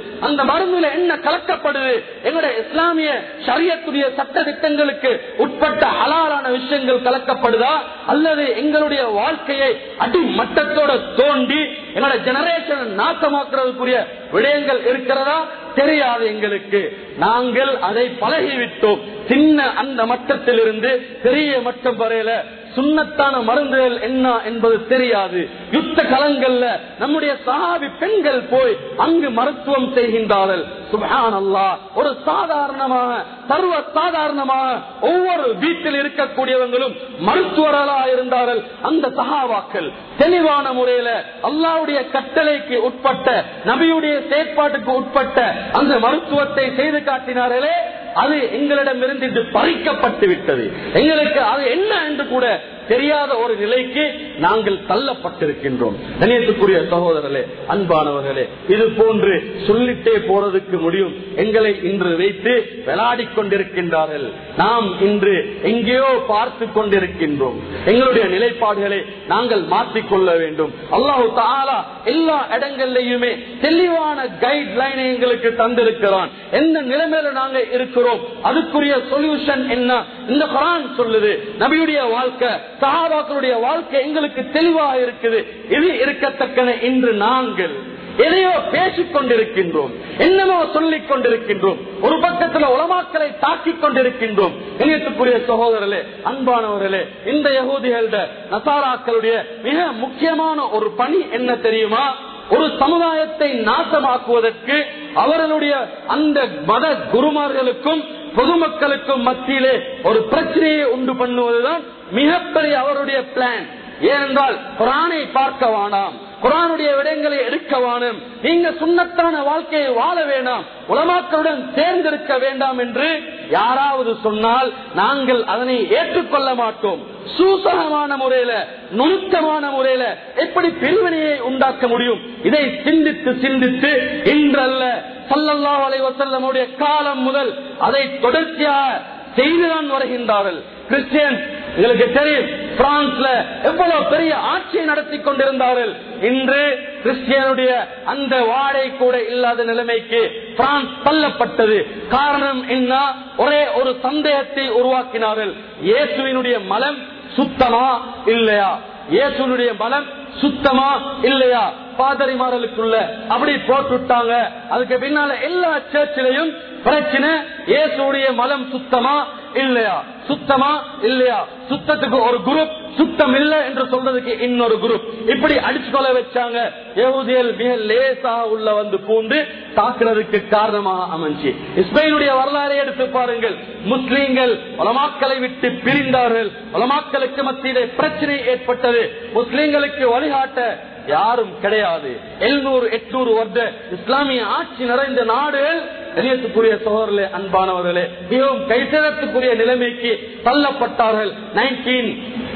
அந்த மருந்துல என்ன கலக்கப்படுது எங்களுடைய இஸ்லாமிய ஷரியத்துடைய சட்ட திட்டங்களுக்கு உட்பட்ட ஹலாலான விஷயங்கள் கலக்கப்படுதா அல்லது எங்களுடைய வாழ்க்கையை அடிமட்டத்தோட தோண்டி எங்களோட ஜெனரேஷன் நாசமாக்குறதுக்குரிய விடயங்கள் இருக்கிறதா தெரியாது எங்களுக்கு நாங்கள் அதை பழகிவிட்டோம் சின்ன அந்த மட்டத்திலிருந்து பெரிய மட்டம் வரையில சுண்ணத்தான மருந்துகள் என்ன என்பது தெரியாது யுத்த களங்கள்ல நம்முடைய சஹாபி பெண்கள் போய் அங்கு மருத்துவம் செய்கின்றார்கள் சுபஹான் அல்லாஹ் ஒரு சாதாரணமாக சர்வ சாதாரணமாக ஒவ்வொரு வீட்டில் இருக்கக்கூடியவங்களும் மருத்துவர்களா இருந்தார்கள் அந்த சகாவாக்கள் தெளிவான முறையில அல்லாவுடைய கட்டளைக்கு உட்பட்ட நபியுடைய செயற்பாட்டுக்கு உட்பட்ட அந்த மருத்துவத்தை செய்து காட்டினார்களே அது எங்களிடமிருந்து இது பறிக்கப்பட்டு விட்டது எங்களுக்கு அது என்ன என்று கூட தெரியாத ஒரு நிலைக்கு நாங்கள் தள்ளப்பட்டிருக்கின்றோம் கணியத்துக்குரிய சகோதரர்களே அன்பானவர்களே இது போன்று சொல்லிட்டே போறதுக்கு முடியும் எங்களை இன்று வைத்து விளையாடி கொண்டிருக்கின்றார்கள் நாம் இன்று எங்கேயோ பார்த்து கொண்டிருக்கின்றோம் எங்களுடைய நிலைப்பாடுகளை நாங்கள் மாற்றிக்கொள்ள வேண்டும் அல்லாஹு தாலா எல்லா இடங்கள்லயுமே தெளிவான கைட் லைனை எங்களுக்கு தந்திருக்கிறான் எந்த நிலைமையில நாங்க இருக்கிறோம் அதுக்குரிய சொல்யூஷன் என்ன இந்த குரான் சொல்லுது நபியுடைய வாழ்க்கை சஹாபாக்களுடைய வாழ்க்கை எங்களுக்கு தெளிவாக இருக்குது இது இருக்கத்தக்கன இன்று நாங்கள் எதையோ பேசிக் கொண்டிருக்கின்றோம் என்னமோ சொல்லிக் கொண்டிருக்கின்றோம் ஒரு பக்கத்துல உலமாக்களை தாக்கிக் கொண்டிருக்கின்றோம் இணையத்துக்குரிய சகோதரர்களே அன்பானவர்களே இந்த யகூதிகள நசாராக்களுடைய மிக முக்கியமான ஒரு பணி என்ன தெரியுமா ஒரு சமுதாயத்தை நாசமாக்குவதற்கு அவர்களுடைய அந்த மத குருமார்களுக்கும் பொதுமக்களுக்கும் மத்தியிலே ஒரு பிரச்சனையை உண்டு பண்ணுவதுதான் மிகப்பெரிய அவருடைய பிளான் ஏனென்றால் குரானை பார்க்க வேணாம் குரானுடைய விடயங்களை எடுக்க வேணும் நீங்க சுண்ணத்தான வாழ்க்கையை வாழ வேண்டாம் உலமாக்களுடன் சேர்ந்திருக்க வேண்டாம் என்று யாராவது சொன்னால் நாங்கள் அதனை ஏற்றுக்கொள்ள மாட்டோம் சூசகமான முறையில நுணுக்கமான முறையில எப்படி பிரிவினையை உண்டாக்க முடியும் இதை சிந்தித்து சிந்தித்து இன்றல்ல சல்லல்லா அலைவசல்லமுடைய காலம் முதல் அதை தொடர்ச்சியாக செய்துதான் வருகின்றார்கள் கிறிஸ்டியன் எங்களுக்கு தெரியும் பிரான்ஸ்ல எவ்வளவு பெரிய ஆட்சியை நடத்தி கொண்டிருந்தார்கள் இன்று கிறிஸ்டியனுடைய அந்த வாடை கூட இல்லாத நிலைமைக்கு பிரான்ஸ் தள்ளப்பட்டது காரணம் என்ன ஒரே ஒரு சந்தேகத்தை உருவாக்கினார்கள் இயேசுவினுடைய மலம் சுத்தமா இல்லையா இயேசுனுடைய மலம் சுத்தமா இல்லையா பாதரிமாரலுக்குள்ள அப்படி போட்டுட்டாங்க அதுக்கு பின்னால எல்லா சர்ச்சிலையும் பிரச்சனை இயேசுடைய மலம் சுத்தமா இல்லையா சுத்தமா இல்லையா சுத்தத்துக்கு ஒரு குரூப் சுத்தம் இல்லை என்று சொல்றதுக்கு இன்னொரு குரூப் இப்படி அடிச்சு கொள்ள வச்சாங்க யகுதியல் மிக லேசாக உள்ள வந்து பூண்டு தாக்குறதுக்கு காரணமாக அமைஞ்சு இஸ்மையினுடைய வரலாறை எடுத்து பாருங்கள் முஸ்லீம்கள் உலமாக்களை விட்டு பிரிந்தார்கள் உலமாக்களுக்கு மத்தியிலே பிரச்சனை ஏற்பட்டது முஸ்லீம்களுக்கு வழிகாட்ட யாரும் கிடையாது எழுநூறு எட்நூறு வருட இஸ்லாமிய ஆட்சி நிறைந்த நாடுகள் கணியத்துக்குரிய சோழர்களே அன்பானவர்களே மிகவும் கைசேதத்துக்குரிய நிலைமைக்கு தள்ளப்பட்டார்கள் நைன்டீன்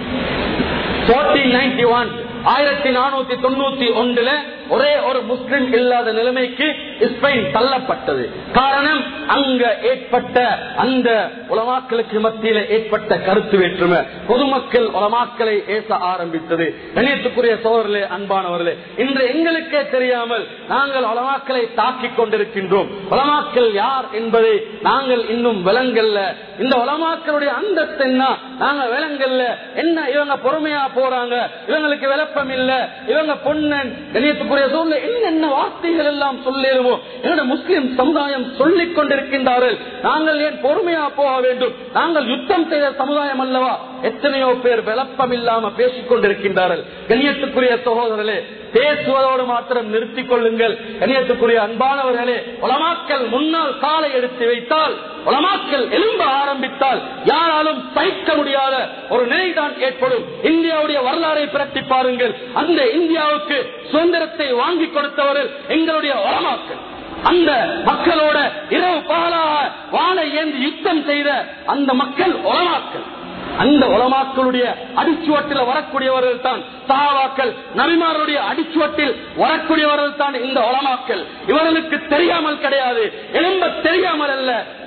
ஆயிரத்தி நானூத்தி தொண்ணூத்தி ஒன்றுல ஒரே ஒரு முஸ்லிம் இல்லாத நிலைமைக்கு ஸ்பெயின் தள்ளப்பட்டது காரணம் அங்க ஏற்பட்ட அந்த உலமாக்களுக்கு மத்தியில ஏற்பட்ட கருத்து வேற்றுமை பொதுமக்கள் உலமாக்களை ஏச ஆரம்பித்தது கணியத்துக்குரிய சோழர்களே அன்பானவர்களே இன்று எங்களுக்கே தெரியாமல் நாங்கள் உலமாக்களை தாக்கிக் கொண்டிருக்கின்றோம் உலமாக்கள் யார் என்பதை நாங்கள் இன்னும் விலங்கல்ல இந்த உலமாக்களுடைய அந்தஸ்து என்ன நாங்க விலங்கல்ல என்ன இவங்க பொறுமையா போறாங்க இவங்களுக்கு விளப்பம் இல்ல இவங்க பொன்னன் கணியத்துக்குரிய சூழ்நிலை என்னென்ன வார்த்தைகள் எல்லாம் சொல்லிடுவோம் என்னோட முஸ்லிம் சமுதாயம் சொல்லிக் கொண்டிருக்கின்றார்கள் நாங்கள் ஏன் பொறுமையா போக வேண்டும் நாங்கள் யுத்தம் செய்த சமுதாயம் அல்லவா எத்தனையோ பேர் விளப்பம் இல்லாம பேசிக் கொண்டிருக்கின்றார்கள் கண்ணியத்துக்குரிய சகோதரர்களே பேசுவதோடு மாத்திரம் நிறுத்திக் கொள்ளுங்கள் கண்ணியத்துக்குரிய அன்பானவர்களே உலமாக்கல் முன்னால் காலை எடுத்து வைத்தால் உலமாக்கல் எழும்ப ஆரம்பித்தால் யாராலும் சகிக்க முடியாத ஒரு நிலைதான் ஏற்படும் இந்தியாவுடைய வரலாறை பிரட்டி பாருங்கள் அந்த இந்தியாவுக்கு சுதந்திரத்தை வாங்கி கொடுத்தவர்கள் எங்களுடைய உலமாக்கல் அந்த மக்களோட இரவு பகலாக வாழை ஏந்தி யுத்தம் செய்த அந்த மக்கள் உலமாக்கல் அந்த உலமாக்களுடைய அடிச்சுவட்டில் வரக்கூடியவர்கள் தான் சாவாக்கள் நபிமாருடைய அடிச்சுவட்டில் வரக்கூடியவர்கள் தான் இந்த உலமாக்கள் இவர்களுக்கு தெரியாமல் கிடையாது எழும்ப தெரியாமல் அல்ல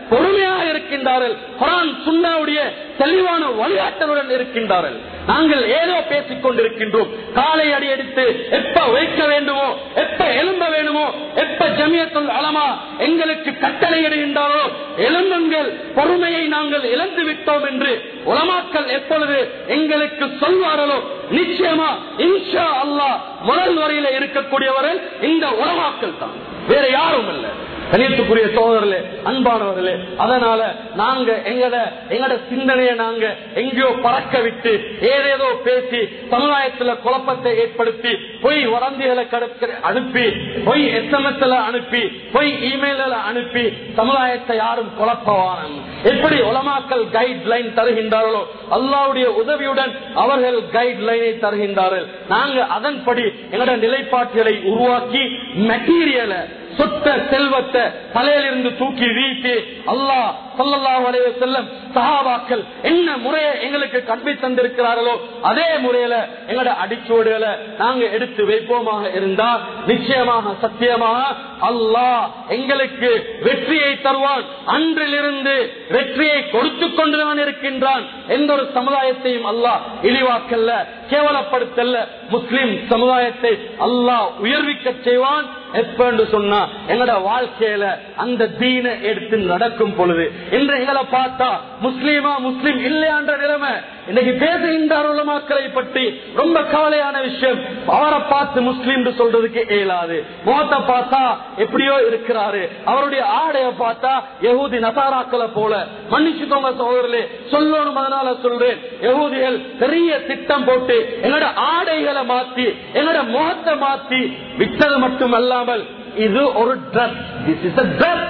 பொறுமையாக இருக்கின்றார்கள் குரான் சுண்ணாவுடைய தெளிவான வழிகாட்டலுடன் இருக்கின்றார்கள் நாங்கள் ஏதோ பேசிக் கொண்டிருக்கின்றோம் காலை அடி எடுத்து எப்ப வைக்க வேண்டுமோ எப்ப எழும்ப வேண்டுமோ எப்ப ஜமியத்துள் அலமா எங்களுக்கு கட்டளை இடுகின்றாரோ எழும்புங்கள் பொறுமையை நாங்கள் இழந்து விட்டோம் என்று உலமாக்கள் எப்பொழுது எங்களுக்கு சொல்வார்களோ நிச்சயமா இன்ஷா அல்லாஹ் முதல் வரையில இருக்கக்கூடியவர்கள் இந்த உலமாக்கள் தான் வேற யாரும் இல்லை கணியத்துக்குரிய சோதரர்களே அன்பானவர்களே அதனால நாங்க எங்கட எங்கட சிந்தனையை நாங்க எங்கேயோ பறக்க விட்டு ஏதேதோ பேசி சமுதாயத்துல குழப்பத்தை ஏற்படுத்தி பொய் வதந்திகளை கடக்க அனுப்பி பொய் எஸ்எம்எஸ்ல அனுப்பி பொய் இமெயில அனுப்பி சமுதாயத்தை யாரும் குழப்பவான எப்படி உலமாக்கல் கைட் லைன் தருகின்றார்களோ அல்லாவுடைய உதவியுடன் அவர்கள் கைட் லைனை தருகின்றார்கள் நாங்க அதன்படி எங்களோட நிலைப்பாட்டுகளை உருவாக்கி மெட்டீரியலை சொத்த செல்வத்தை தலையிலிருந்து தூக்கி வீசி அல்லாஹ் சொல்லல்லாஹு அலைஹி செல்லம் சஹாபாக்கள் என்ன முறையை எங்களுக்கு கற்பி தந்திருக்கிறார்களோ அதே முறையில எங்களோட அடிச்சோடுகளை நாங்க எடுத்து வைப்போமாக இருந்தால் நிச்சயமாக சத்தியமாக அல்லாஹ் எங்களுக்கு வெற்றியை தருவான் அன்றிலிருந்து வெற்றியை கொடுத்து கொண்டுதான் இருக்கின்றான் எந்த ஒரு சமுதாயத்தையும் அல்லாஹ் இழிவாக்கல்ல கேவலப்படுத்தல்ல முஸ்லிம் சமுதாயத்தை அல்லாஹ் உயர்விக்க செய்வான் எப்பன்னு சொன்னா எங்களோட வாழ்க்கையில அந்த தீன எடுத்து நடக்கும் பொழுது இன்று எங்களை பார்த்தா முஸ்லீமா முஸ்லீம் இல்லையான்ற நிலைமை இன்னைக்கு பேசுகின்றார் உலமாக்களை பற்றி ரொம்ப கவலையான விஷயம் அவரை பார்த்து முஸ்லீம் சொல்றதுக்கு இயலாது முகத்தை பார்த்தா எப்படியோ இருக்கிறாரு அவருடைய ஆடைய பார்த்தா யகூதி நசாராக்களை போல மன்னிச்சுக்கோங்க சகோதரர்களே சொல்லணும் அதனால சொல்றேன் யகூதிகள் பெரிய திட்டம் போட்டு என்னோட ஆடைகளை மாத்தி என்னோட முகத்தை மாத்தி விட்டது மட்டும் அல்லாமல் இது ஒரு ட்ரஸ் திஸ் இஸ் ட்ரஸ்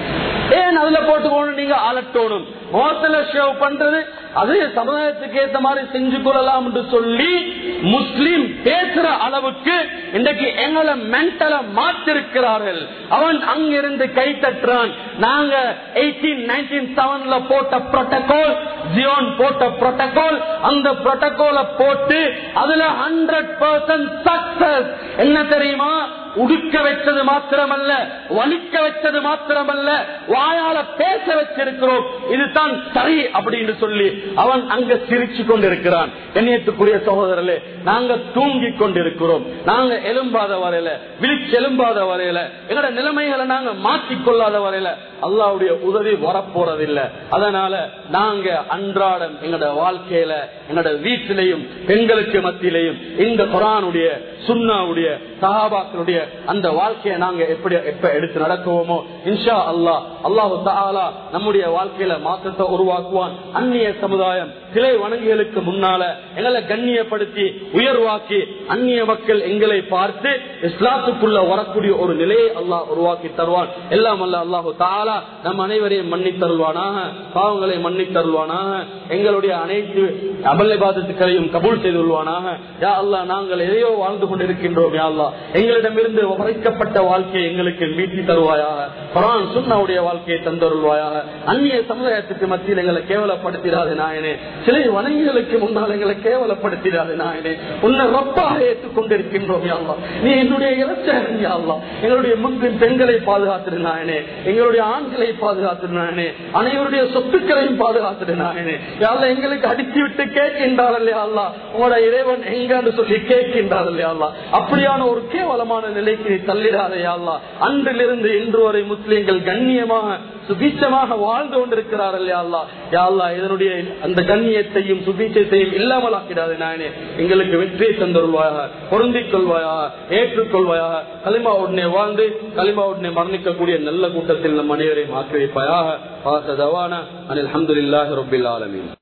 ஏன் அதுல போட்டு போகணும் நீங்க அலட்டோணும் முகத்துல ஷேவ் பண்றது அது சமுதாயத்துக்கு ஏத்த மாதிரி செஞ்சு கொள்ளலாம் என்று சொல்லி முஸ்லிம் பேசுற அளவுக்கு இன்றைக்கு எங்களை மென்டல மாத்திருக்கிறார்கள் அவன் அங்கிருந்து கை தட்டுறான் நாங்க எயிட்டீன் நைன்டீன் செவன்ல போட்ட புரோட்டோகால் ஜியோன் போட்ட புரோட்டோகால் அந்த புரோட்டோகால போட்டு அதுல ஹண்ட்ரட் பர்சன்ட் சக்சஸ் என்ன தெரியுமா உடுக்க வச்சது மாத்திரமல்ல வலிக்க வச்சது மாத்திரமல்ல வாயால பேச வச்சிருக்கிறோம் இதுதான் சரி அப்படின்னு சொல்லி அவன் அங்க சிரிச்சு கொண்டிருக்கிறான் எண்ணியத்துக்குரிய சகோதரர்களே நாங்க தூங்கி கொண்டிருக்கிறோம் நாங்க எலும்பாத வரையில விழிச்சு எலும்பாத வரையில எங்களோட நிலைமைகளை நாங்க மாற்றிக் கொள்ளாத வரையில அல்லாவுடைய உதவி வரப்போறதில்லை அதனால நாங்க அன்றாடம் எங்களோட வாழ்க்கையில எங்களோட வீட்டிலையும் பெண்களுக்கு மத்தியிலையும் இந்த குரானுடைய சுண்ணாவுடைய சஹாபாக்களுடைய அந்த வாழ்க்கையை நாங்க எப்படி எப்ப எடுத்து நடக்குவோமோ இன்ஷா அல்லாஹ் அல்லாஹு தாலா நம்முடைய வாழ்க்கையில மாற்றத்தை உருவாக்குவான் அந்நிய சமுதாயம் சிலை வணங்கிகளுக்கு முன்னால எங்களை கண்ணியப்படுத்தி உயர்வாக்கி அந்நிய மக்கள் எங்களை பார்த்து இஸ்லாத்துக்குள்ள வரக்கூடிய ஒரு நிலையை அல்லாஹ் உருவாக்கி தருவான் எல்லாம் அல்ல அல்லாஹு தாலா நம் அனைவரையும் மன்னி தருவானாக பாவங்களை மன்னி தருவானாக எங்களுடைய அனைத்து அபல்பாதத்துக்களையும் கபூல் செய்து கொள்வானாக யா அல்லா நாங்கள் எதையோ வாழ்ந்து கொண்டிருக்கின்றோம் யா அல்லா எங்களிடமிருந்து வரைக்கப்பட்ட வாழ்க்கையை எங்களுக்கு மீட்டி தருவாயாக குரான் சுண்ணாவுடைய வாழ்க்கையை தந்தருள்வாயாக அந்நிய சமுதாயத்துக்கு மத்தியில் எங்களை கேவலப்படுத்திடாது நாயனே சிலை வணங்கிகளுக்கு முன்னால் எங்களை கேவலப்படுத்திடாது நாயனே உன்னை ரொப்பாக ஏற்றுக் கொண்டிருக்கின்றோம் யா அல்லா நீ என்னுடைய இலச்சகன் யா அல்லா எங்களுடைய முன்பின் பெண்களை பாதுகாத்துடு நாயனே எங்களுடைய ஆண்களை பாதுகாத்துடு நாயனே அனைவருடைய சொத்துக்களையும் பாதுகாத்துடு நாயனே யாழ்ல எங்களுக்கு அடித்து விட்டு கேட்கின்றார் இல்லையா அல்லா உங்களோட இறைவன் எங்கன்னு சொல்லி கேட்கின்றார் இல்லையா அல்லா அப்படியான ஒரு கேவலமான நிலைக்கு நீ தள்ளிடாதே அல்லா அன்றிலிருந்து இன்று வரை முஸ்லீம்கள் கண்ணியமாக சுபீட்சமாக வாழ்ந்து கொண்டிருக்கிறார் இல்லையா அல்லா யா அல்லா இதனுடைய அந்த கண்ணியத்தையும் சுபீட்சத்தையும் இல்லாமல் ஆக்கிடாதே நாயனே எங்களுக்கு வெற்றியை தந்தருள்வாயாக பொருந்திக் கொள்வாயாக ஏற்றுக்கொள்வாயாக களிமா உடனே வாழ்ந்து களிமா உடனே மரணிக்கக்கூடிய நல்ல கூட்டத்தில் நம் அனைவரையும் ஆக்கி வைப்பாயாக அனில் அஹமதுல்லாஹி ரபில் ஆலமீன்